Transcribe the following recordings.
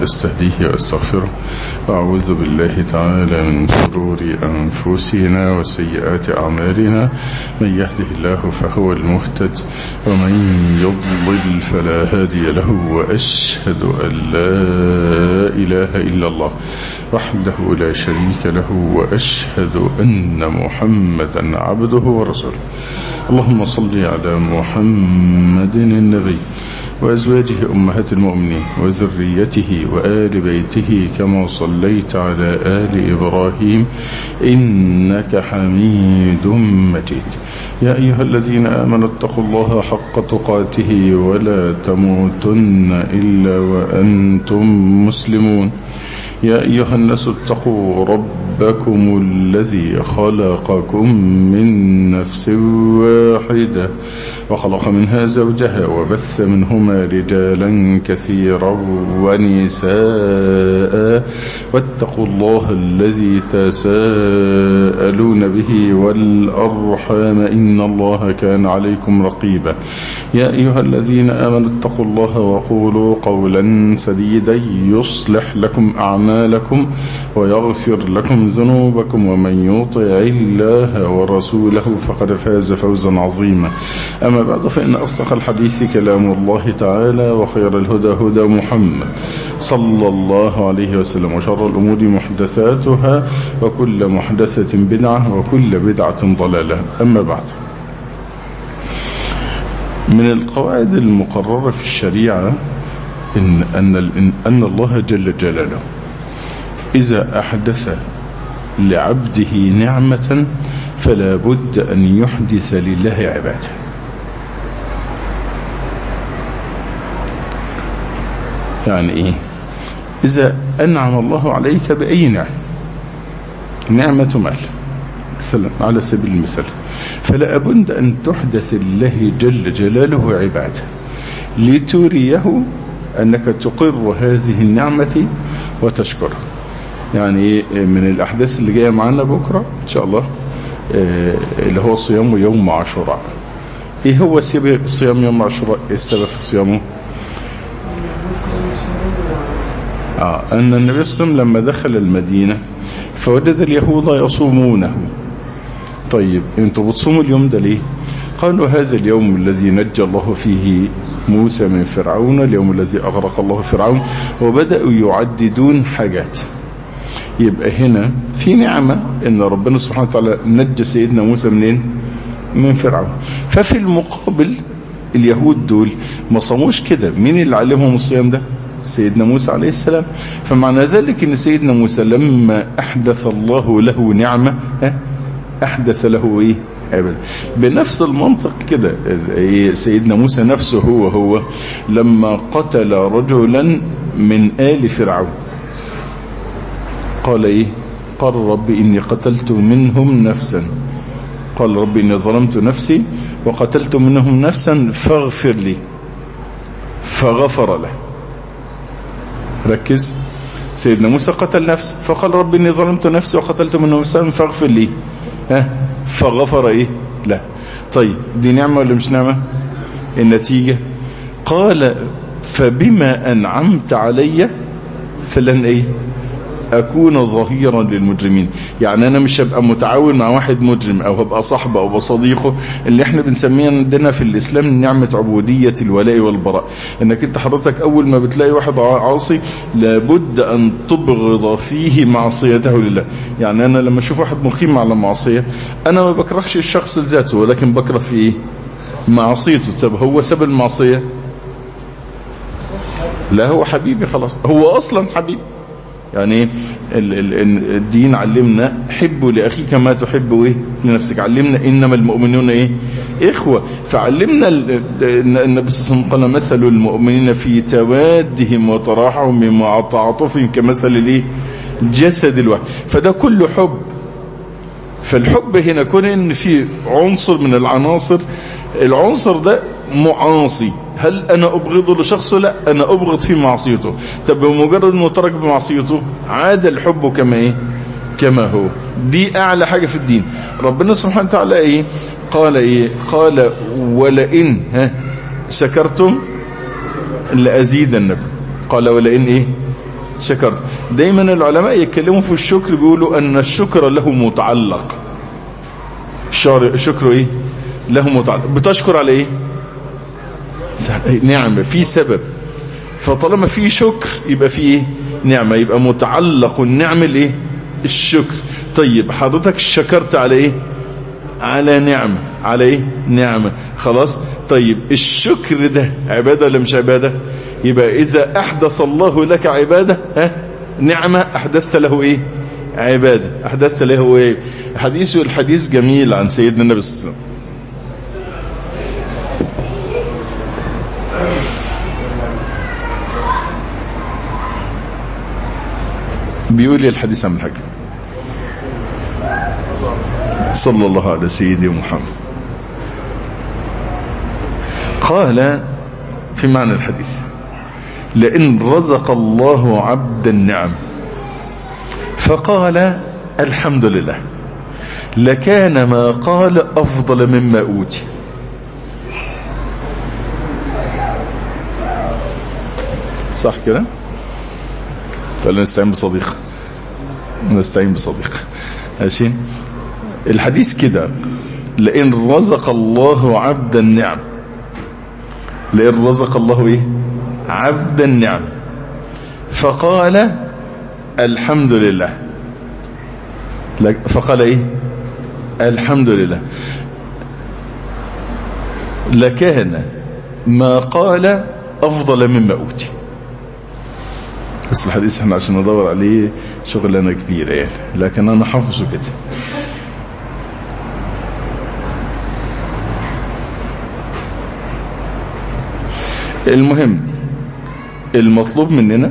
استهديه واستغفره وأعوذ بالله تعالى من شرور أنفسنا وسيئات أعمالنا من يهده الله فهو المهتد ومن يضلل فلا هادي له وأشهد أن لا إله إلا الله وحده لا شريك له وأشهد أن محمدا عبده ورسوله اللهم صل على محمد النبي وأزواجه أمهات المؤمنين وذريته وآل بيته كما صليت على آل إبراهيم إنك حميد مجيد يا أيها الذين آمنوا اتقوا الله حق تقاته ولا تموتن إلا وأنتم مسلمون يا أيها الناس اتقوا ربكم الذي خلقكم من نفس واحدة وخلق منها زوجها وبث منهما رجالا كثيرا ونساء واتقوا الله الذي تساءلون به والأرحام إن الله كان عليكم رقيبا يا أيها الذين آمنوا اتقوا الله وقولوا قولا سديدا يصلح لكم أعمالكم ويغفر لكم ذنوبكم ومن يطع الله ورسوله فقد فاز فوزا عظيما أما بعد فإن أصدق الحديث كلام الله تعالى وخير الهدى هدى محمد صلى الله عليه وسلم وشر الأمور محدثاتها وكل محدثة بدعة وكل بدعة ضلالة أما بعد من القواعد المقررة في الشريعة إن, أن, أن الله جل جلاله إذا أحدث لعبده نعمة فلا بد أن يحدث لله عباده يعني إيه إذا أنعم الله عليك بأي نعم نعمة مال مثلا على سبيل المثال فلا بد أن تحدث لله جل جلاله عباده لتريه أنك تقر هذه النعمة وتشكره يعني من الأحداث اللي جاية معانا بكرة إن شاء الله اللي هو صيام يوم عاشوراء إيه هو صيام يوم عاشوراء إيه السبب في صيامه آه أن النبي صلى الله عليه وسلم لما دخل المدينة فوجد اليهود يصومونه طيب انتوا بتصوموا اليوم ده ليه قالوا هذا اليوم الذي نجى الله فيه موسى من فرعون اليوم الذي أغرق الله فرعون وبدأوا يعددون حاجات يبقى هنا في نعمة ان ربنا سبحانه وتعالى نجى سيدنا موسى منين من فرعون ففي المقابل اليهود دول ما صاموش كده مين اللي علمهم الصيام ده سيدنا موسى عليه السلام فمعنى ذلك ان سيدنا موسى لما احدث الله له نعمة احدث له ايه عبادة بنفس المنطق كده سيدنا موسى نفسه هو هو لما قتل رجلا من آل فرعون قال ايه قال رب اني قتلت منهم نفسا قال رب اني ظلمت نفسي وقتلت منهم نفسا فاغفر لي فغفر له ركز سيدنا موسى قتل نفسه فقال رب اني ظلمت نفسي وقتلت منهم نفسا فاغفر لي ها فغفر ايه لا طيب دي نعمة ولا مش نعمة النتيجة قال فبما انعمت علي فلن ايه اكون ظهيرا للمجرمين يعني انا مش هبقى متعاون مع واحد مجرم او هبقى صاحبه او بصديقه اللي احنا بنسميه عندنا في الاسلام نعمة عبودية الولاء والبراء انك انت حضرتك اول ما بتلاقي واحد عاصي لابد ان تبغض فيه معصيته لله يعني انا لما اشوف واحد مقيم على معصية انا ما بكرهش الشخص لذاته ولكن بكره في ايه معصيته طب هو سبب المعصية لا هو حبيبي خلاص هو اصلا حبيبي يعني الدين علمنا حبوا لأخيك ما تحب ايه لنفسك علمنا إنما المؤمنون ايه إخوة فعلمنا النبي صلى الله عليه وسلم قال مثل المؤمنين في توادهم وتراحهم وتعاطفهم كمثل الايه الجسد الواحد فده كله حب فالحب هنا كون ان في عنصر من العناصر العنصر ده معاصي هل انا ابغضه لشخصه لا انا ابغض في معصيته طب بمجرد انه ترك بمعصيته عاد الحب كما ايه كما هو دي اعلى حاجة في الدين ربنا سبحانه وتعالى ايه قال ايه قال ولئن ها شكرتم لازيدنكم قال ولئن ايه شكرت دايما العلماء يتكلموا في الشكر بيقولوا ان الشكر له متعلق شكره ايه له متعلق بتشكر على ايه نعمة في سبب فطالما في شكر يبقى في ايه نعمة يبقى متعلق النعمة الايه الشكر طيب حضرتك شكرت على ايه على نعمة على ايه نعمة خلاص طيب الشكر ده عبادة ولا مش عبادة يبقى اذا احدث الله لك عبادة ها نعمة احدثت له ايه عبادة احدثت له ايه حديث الحديث جميل عن سيدنا النبي صلى الله عليه وسلم بيقول لي الحديث عن الحاج صلى الله على سيدي محمد قال في معنى الحديث لئن رزق الله عبد النعم فقال الحمد لله لكان ما قال أفضل مما أوتي صح كده فلا نستعين بصديق نستعين بصديق ماشي الحديث كده لئن رزق الله عبد النعم لئن رزق الله ايه عبد النعم فقال الحمد لله فقال ايه الحمد لله لكان ما قال افضل مما اوتي بس الحديث احنا عشان ندور عليه شغلانه كبيره يعني لكن انا حافظه كده المهم المطلوب مننا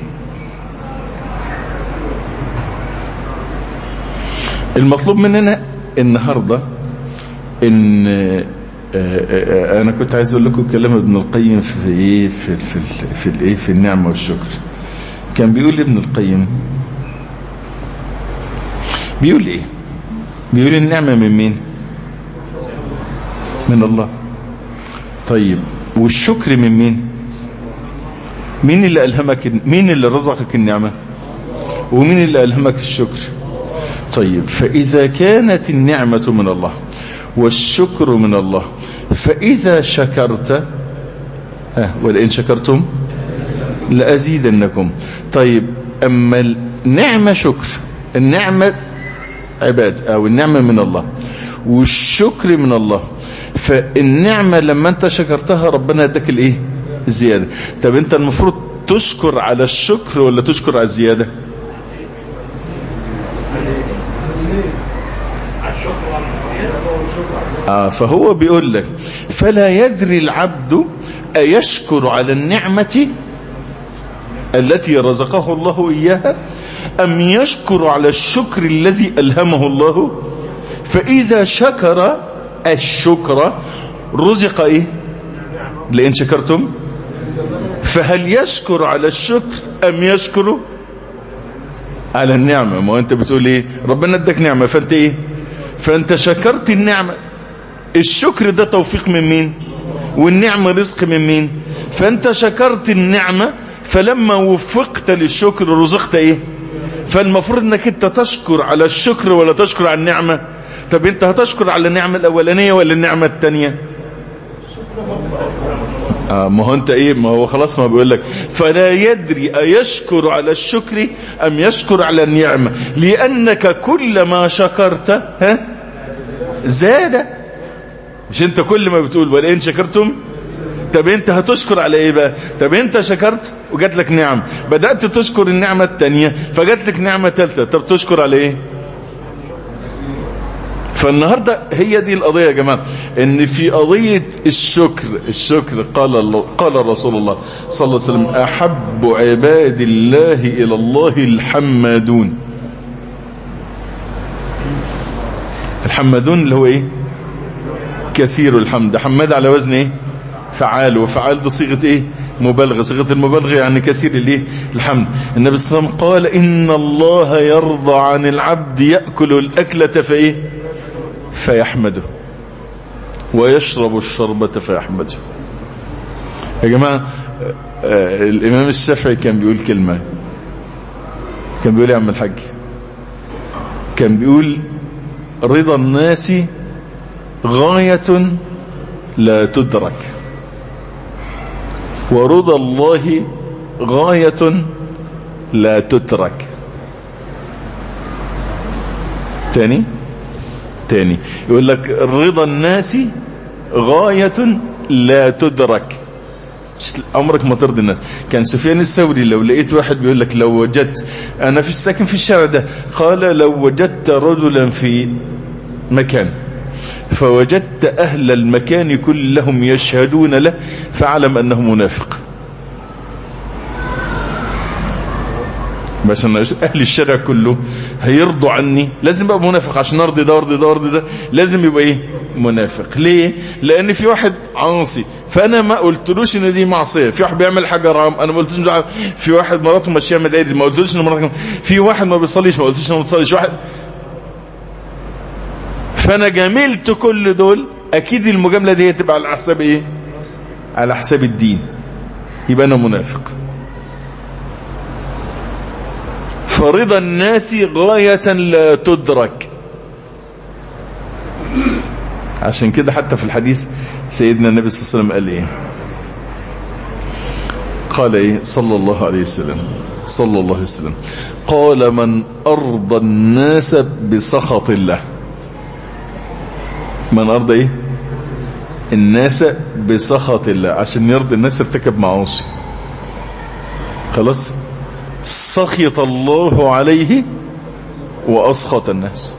المطلوب مننا النهاردة ان انا كنت عايز اقول لكم كلام ابن القيم في ايه في في في الايه في النعمه والشكر كان بيقول ابن القيم بيقول ايه بيقول النعمه من مين من الله طيب والشكر من مين مين اللي ألهمك مين اللي رزقك النعمة ومين اللي ألهمك الشكر طيب فإذا كانت النعمة من الله والشكر من الله فإذا شكرت آه ولئن شكرتم لأزيدنكم طيب أما النعمة شكر النعمة عباد أو النعمة من الله والشكر من الله فالنعمة لما انت شكرتها ربنا اداك الايه الزيادة طب انت المفروض تشكر على الشكر ولا تشكر على الزيادة آه فهو بيقول لك فلا يدري العبد أيشكر على النعمة التي رزقه الله إياها أم يشكر على الشكر الذي ألهمه الله فإذا شكر الشكر رزق إيه لإن شكرتم فهل يشكر على الشكر أم يشكر على النعمة ما أنت بتقول إيه ربنا ادك نعمة فأنت إيه فأنت شكرت النعمة الشكر ده توفيق من مين والنعمة رزق من مين فأنت شكرت النعمة فلما وفقت للشكر رزقت ايه فالمفروض انك انت تشكر على الشكر ولا تشكر على النعمة طب انت هتشكر على النعمة الاولانية ولا النعمة التانية آه ما هو انت ايه ما هو خلاص ما بيقول لك فلا يدري ايشكر على الشكر ام يشكر على النعمة لانك كلما شكرت ها زاد مش انت كل ما بتقول ولئن شكرتم طب انت هتشكر على ايه بقى طب انت شكرت وجات لك نعم بدأت تشكر النعمة التانية فجات لك نعمة تالتة طب تشكر على ايه فالنهاردة هي دي القضية يا جماعة ان في قضية الشكر الشكر قال الله قال رسول الله صلى الله عليه وسلم احب عباد الله الى الله الحمادون الحمادون اللي هو ايه كثير الحمد حماد على وزن ايه فعال وفعال ده صيغة ايه مبالغة صيغة المبالغة يعني كثير الايه الحمد النبي صلى الله عليه وسلم قال ان الله يرضى عن العبد يأكل الاكلة فايه فيحمده ويشرب الشربة فيحمده يا جماعة الامام الشافعي كان بيقول كلمة كان بيقول يا عم الحاج كان بيقول رضا الناس غاية لا تدرك ورضا الله غاية لا تترك تاني تاني يقول لك رضا الناس غاية لا تدرك عمرك ما ترضي الناس كان سفيان الثوري لو لقيت واحد بيقول لك لو وجدت انا في ساكن في الشارع ده قال لو وجدت رجلا في مكان فوجدت اهل المكان كلهم يشهدون له فاعلم انه منافق بس انا اهل الشارع كله هيرضوا عني لازم يبقى منافق عشان ارضي ده وارضي ده وارضي ده لازم يبقى ايه منافق ليه لان في واحد عاصي فانا ما قلتلوش ان دي معصيه في واحد بيعمل حاجه رام انا ما قلتلوش في واحد مراته ماشيه مدايد ما قلتلوش ان مراته في واحد ما بيصليش ما قلتلوش انه ما بيصليش واحد فانا جاملت كل دول اكيد المجامله دي هتبقى على حساب ايه على حساب الدين يبقى انا منافق فرضا الناس غاية لا تدرك عشان كده حتى في الحديث سيدنا النبي صلى الله عليه وسلم قال ايه قال ايه صلى الله عليه وسلم صلى الله عليه وسلم قال من ارضى الناس بسخط الله من ارضى ايه الناس بسخط الله عشان يرضي الناس ارتكب معاصي خلاص سخط الله عليه واسخط الناس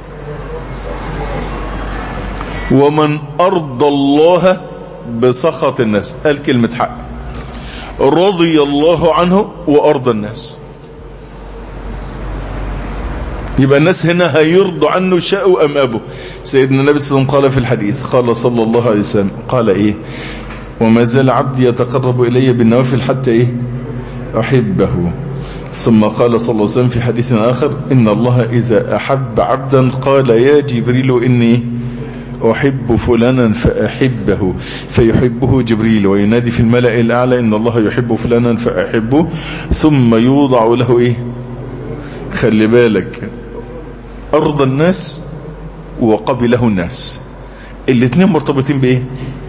ومن ارضى الله بسخط الناس قال كلمة حق رضي الله عنه وارضى الناس يبقى الناس هنا هيرضوا عنه شاءوا ام ابوا سيدنا النبي صلى الله عليه وسلم قال في الحديث قال صلى الله عليه وسلم قال ايه وما زال عبدي يتقرب الي بالنوافل حتى ايه احبه ثم قال صلى الله عليه وسلم في حديث آخر إن الله إذا أحب عبدا قال يا جبريل إني أحب فلانا فأحبه فيحبه جبريل وينادي في الملأ الأعلى إن الله يحب فلانا فأحبه ثم يوضع له إيه خلي بالك أرض الناس وقبله الناس الاثنين مرتبطين بإيه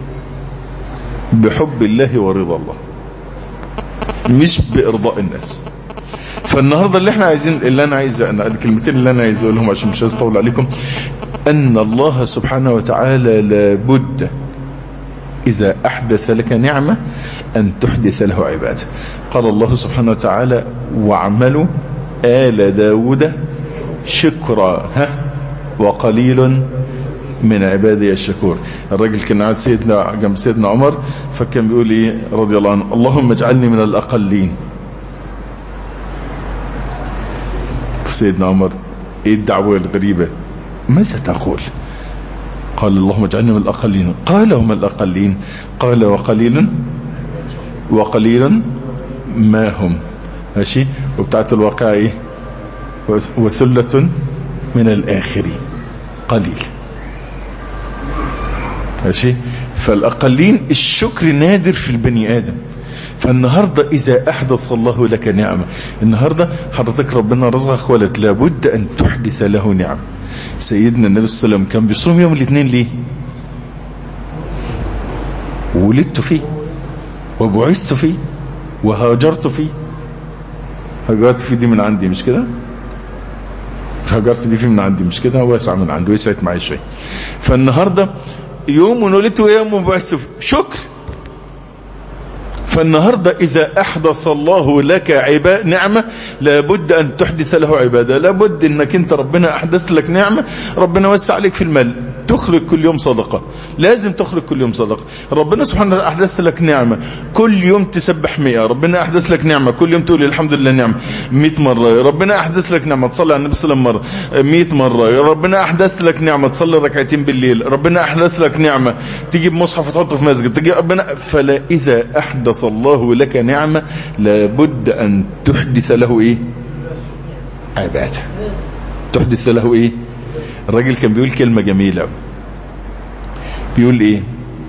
بحب الله ورضا الله مش بإرضاء الناس فالنهاردة اللي احنا عايزين اللي انا عايز انا الكلمتين اللي انا عايز اقولهم عشان مش عايز اطول عليكم ان الله سبحانه وتعالى لابد اذا احدث لك نعمة ان تحدث له عبادة قال الله سبحانه وتعالى واعملوا آل داود شكرا ها وقليل من عبادي الشكور الراجل كان قاعد سيدنا جنب سيدنا عمر فكان بيقول ايه رضي الله عنه اللهم اجعلني من الاقلين سيدنا عمر ايه الدعوة الغريبة ماذا تقول قال اللهم اجعلني من الاقلين قال وما الاقلين قال وقليل وقليل ما هم ماشي وبتاعت الواقع ايه وثلة من الاخرين قليل ماشي فالاقلين الشكر نادر في البني ادم فالنهاردة اذا احدث الله لك نعمة النهاردة حضرتك ربنا رزقك ولد لابد ان تحدث له نعم سيدنا النبي صلى الله عليه وسلم كان بيصوم يوم الاثنين ليه ولدت فيه وبعثت فيه وهاجرت فيه هاجرت فيه دي من عندي مش كده هاجرت دي فيه من عندي مش كده واسع من عندي وسعت معي شويه فالنهارده يوم ولدت ويوم بعثت فيه شكر فالنهاردة إذا أحدث الله لك عباد نعمة لابد أن تحدث له عبادة لابد أنك أنت ربنا أحدث لك نعمة ربنا وسع عليك في المال تخرج كل يوم صدقة لازم تخرج كل يوم صدقة ربنا سبحانه وتعالى أحدث لك نعمة كل يوم تسبح مئة ربنا أحدث لك نعمة كل يوم تقول الحمد لله نعمة مئة مرة ربنا أحدث لك نعمة تصلي على النبي صلى الله عليه وسلم مرة مئة مرة ربنا أحدث لك نعمة تصلي ركعتين بالليل ربنا أحدث لك نعمة تجيب مصحف وتحطه في مسجد تجيب ربنا فلا إذا أحدث الله لك نعمة لابد أن تحدث له إيه عبادة تحدث له إيه الراجل كان بيقول كلمة جميلة بيقول إيه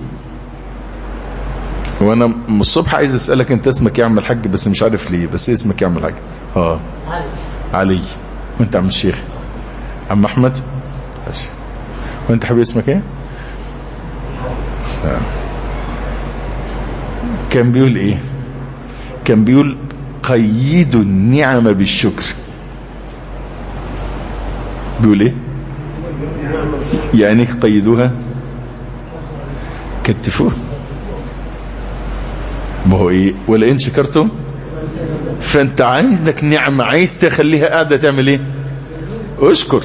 وانا من الصبح عايز اسألك انت اسمك يا عم الحاج بس مش عارف ليه بس اسمك يا عم الحاج اه علي وانت عم الشيخ عم احمد ماشي وانت حبيبي اسمك ايه آه. كان بيقول ايه كان بيقول قيدوا النعم بالشكر بيقول ايه يعني قيدوها كتفوه ما هو ايه ولئن شكرتم فانت عندك نعمة عايز تخليها قاعدة تعمل ايه اشكر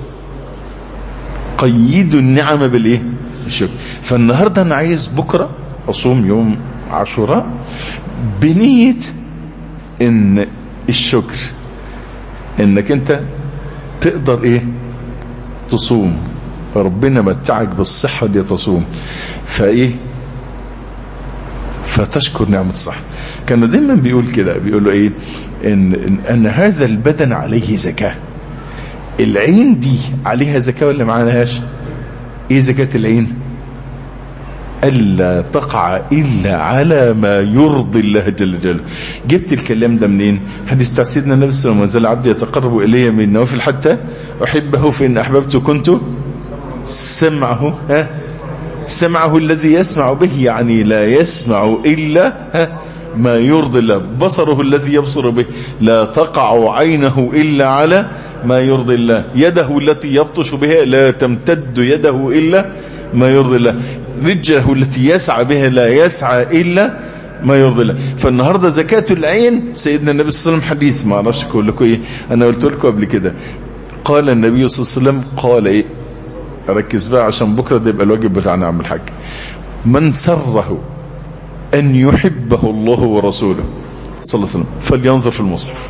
قيدوا النعمة بالايه الشكر فالنهاردة انا عايز بكرة اصوم يوم عاشوراء بنية ان الشكر انك انت تقدر ايه تصوم ربنا متعك بالصحة دي تصوم فايه فتشكر نعمة الصحة كانوا دايما بيقول كده بيقولوا ايه ان, إن, ان هذا البدن عليه زكاة العين دي عليها زكاة ولا ما عليهاش ايه زكاة العين ألا تقع إلا على ما يرضي الله جل جلاله جبت الكلام ده منين حديث بتاع سيدنا النبي صلى الله عليه وسلم العبد يتقرب إلي من نوافل حتى أحبه فإن أحببت كنت سمعه ها سمعه الذي يسمع به يعني لا يسمع إلا ها ما يرضي الله بصره الذي يبصر به لا تقع عينه إلا على ما يرضي الله يده التي يبطش بها لا تمتد يده إلا ما يرضي الله رجله التي يسعى بها لا يسعى إلا ما يرضي الله فالنهاردة زكاة العين سيدنا النبي صلى الله عليه وسلم حديث ما اعرفش اقول لكم ايه انا قلت لكم قبل كده قال النبي صلى الله عليه وسلم قال ايه ركز بقى عشان بكرة ده يبقى الواجب بتاعنا عم الحاج من سره ان يحبه الله ورسوله صلى الله عليه وسلم فلينظر في المصحف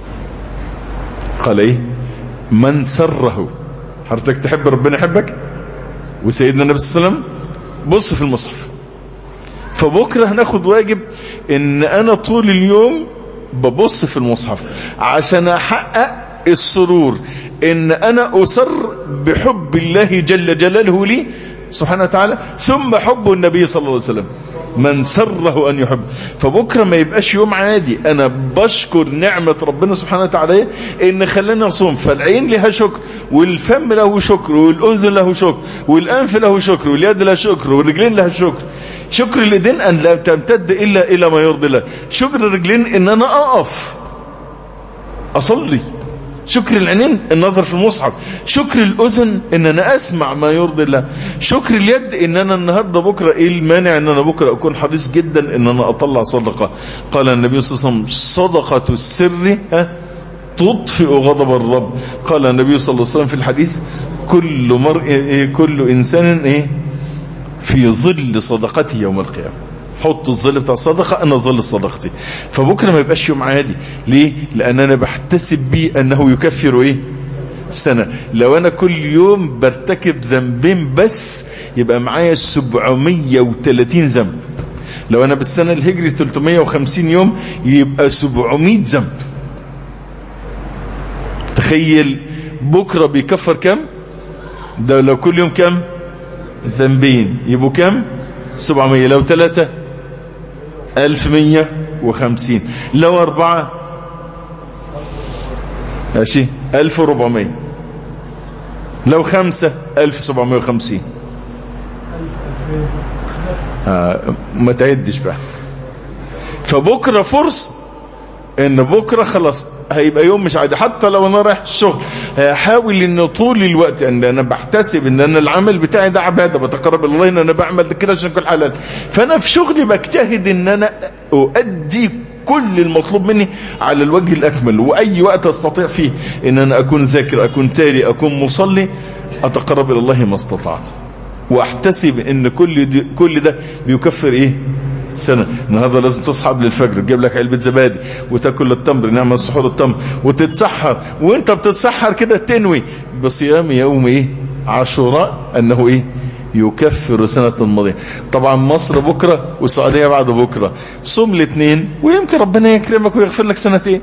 قال ايه من سره حضرتك تحب ربنا يحبك وسيدنا النبي صلى الله عليه وسلم بص في المصحف فبكرة هناخد واجب ان انا طول اليوم ببص في المصحف عشان احقق السرور ان انا اسر بحب الله جل جلاله لي سبحانه وتعالى ثم حب النبي صلى الله عليه وسلم من سره ان يحب فبكرة ما يبقاش يوم عادي انا بشكر نعمة ربنا سبحانه وتعالى ان خلاني اصوم فالعين لها شكر والفم له شكر والاذن له شكر والانف له شكر واليد لها شكر والرجلين لها شكر شكر اليدين ان لا تمتد الا الى ما يرضي الله شكر الرجلين ان انا اقف اصلي شكر العينين النظر في المصحف شكر الاذن ان انا اسمع ما يرضي الله شكر اليد ان انا النهاردة بكرة ايه المانع ان انا بكرة اكون حريص جدا ان انا اطلع صدقة قال النبي صلى الله عليه وسلم صدقة السر ها تطفئ غضب الرب قال النبي صلى الله عليه وسلم في الحديث كل مرء إيه كل انسان ايه في ظل صدقته يوم القيامة حط الظل بتاع الصدقة انا ظل صدقتي فبكرة ما يبقاش يوم عادي ليه لان انا بحتسب بيه انه يكفر ايه سنة لو انا كل يوم برتكب ذنبين بس يبقى معايا 730 ذنب لو انا بالسنة الهجري 350 يوم يبقى 700 ذنب تخيل بكرة بيكفر كم ده لو كل يوم كم ذنبين يبقوا كم 700 لو ثلاثة 1150 لو أربعة ماشي 1400 لو خمسة 1750 آه ما تعدش بقى فبكرة فرصة ان بكرة خلاص هيبقى يوم مش عادي حتى لو انا رايح الشغل هحاول ان طول الوقت ان انا بحتسب ان انا العمل بتاعي ده عبادة بتقرب الله ان انا بعمل كده عشان كل حلال فانا في شغلي بجتهد ان انا اؤدي كل المطلوب مني على الوجه الاكمل واي وقت استطيع فيه ان انا اكون ذاكر اكون تاري اكون مصلي اتقرب الى الله ما استطعت واحتسب ان كل دي كل ده بيكفر ايه سنة النهاردة لازم تصحى قبل الفجر تجيب لك علبة زبادي وتاكل التمر نعمل السحور التمر وتتسحر وانت بتتسحر كده تنوي بصيام يوم ايه عاشوراء انه ايه يكفر سنة الماضية طبعا مصر بكرة والسعودية بعد بكرة صوم الاثنين ويمكن ربنا يكرمك ويغفر لك سنتين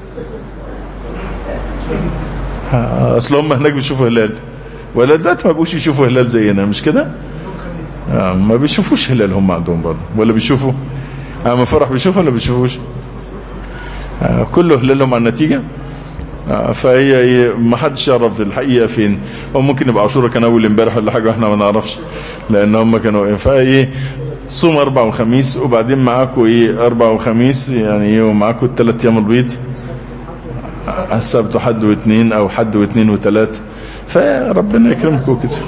اصل هم هناك بيشوفوا هلال ولا دلوقتي ما بقوش يشوفوا هلال زينا مش كده آه ما بيشوفوش هلال هم عندهم برضه ولا بيشوفوا آه ما فرح بيشوفوا ولا بيشوفوش آه كله هلالهم على النتيجة آه، فهي ايه ما حدش يعرف الحقيقه فين هو ممكن يبقى عاشوره كان اول امبارح ولا حاجه واحنا ما نعرفش لان هم كانوا ايه فايه صوم اربع وخميس وبعدين معاكم ايه اربع وخميس يعني ايه ومعاكم الثلاث ايام البيض السبت وحد واثنين او حد واثنين وثلاث فربنا يكرمكم كده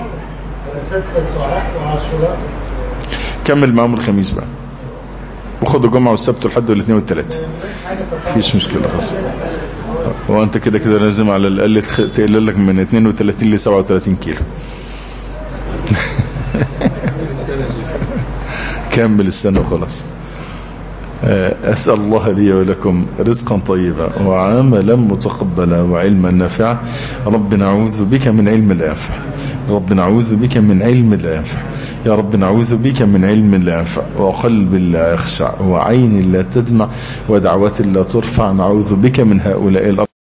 كمل معاهم الخميس بقى وخدوا الجمعة والسبت والحد والاثنين والثلاث مفيش مشكلة خلاص هو انت كده كده لازم على الاقل تخ- تقلل لك من 32 ل 37 كيلو كمل السنة وخلاص آه، أسأل الله لي ولكم رزقا طيبا وعملا متقبلا وعلما نافعا رب نعوذ بك من علم لا ينفع رب نعوذ بك من علم لا ينفع يا رب نعوذ بك من علم لا ينفع وقلب لا يخشع وعين لا تدمع ودعوة لا ترفع نعوذ بك من هؤلاء الأرض